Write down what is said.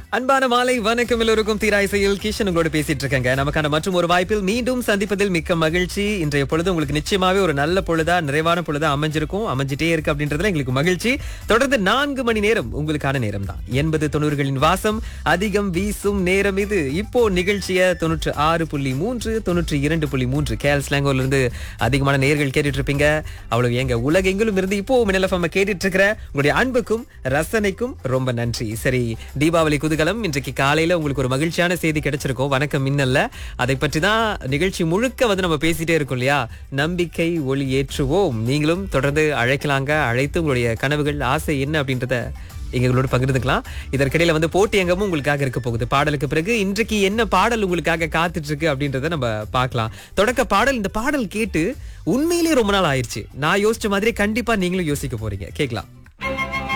அன்பான மாலை வணக்கம் எல்லோருக்கும் தீராய்சையில் கிஷன் உங்களோட பேசிட்டு இருக்கேங்க நமக்கான மற்றும் ஒரு வாய்ப்பில் மீண்டும் சந்திப்பதில் மிக்க மகிழ்ச்சி இன்றைய பொழுது உங்களுக்கு நிச்சயமாவே ஒரு நல்ல பொழுதா நிறைவான பொழுதா அமைஞ்சிருக்கும் அமைஞ்சிட்டே இருக்கு அப்படின்றதுல எங்களுக்கு மகிழ்ச்சி தொடர்ந்து நான்கு மணி நேரம் உங்களுக்கான நேரம் தான் எண்பது தொண்ணூறுகளின் வாசம் அதிகம் வீசும் நேரம் இது இப்போ நிகழ்ச்சிய தொண்ணூற்று ஆறு புள்ளி மூன்று தொண்ணூற்றி இரண்டு புள்ளி மூன்று கேல் ஸ்லாங்கோல இருந்து அதிகமான நேர்கள் கேட்டுட்டு இருப்பீங்க அவ்வளவு எங்க உலகெங்கிலும் இருந்து இப்போ மின்னல் FM கேட்டுட்டு இருக்கிற உங்களுடைய அன்புக்கும் ரசனைக்கும் ரொம்ப நன்றி சரி தீபாவளி குதூகலம் இன்றைக்கு காலையில உங்களுக்கு ஒரு மகிழ்ச்சியான செய்தி கிடைச்சிருக்கும் வணக்கம் மின்னல்ல அதை பற்றி தான் நிகழ்ச்சி முழுக்க வந்து நம்ம பேசிட்டே இருக்கோம் இல்லையா நம்பிக்கை ஒளி ஏற்றுவோம் நீங்களும் தொடர்ந்து அழைக்கலாங்க அழைத்து உங்களுடைய கனவுகள் ஆசை என்ன அப்படின்றத எங்களோட பகிர்ந்துக்கலாம் இதற்கிடையில வந்து போட்டி எங்கமும் உங்களுக்காக இருக்க போகுது பாடலுக்கு பிறகு இன்றைக்கு என்ன பாடல் உங்களுக்காக காத்துட்டு இருக்கு அப்படின்றத நம்ம பார்க்கலாம் தொடக்க பாடல் இந்த பாடல் கேட்டு உண்மையிலேயே ரொம்ப நாள் ஆயிடுச்சு நான் யோசிச்ச மாதிரி கண்டிப்பா நீங்களும் யோசிக்க போறீங்க கேட்கலாம்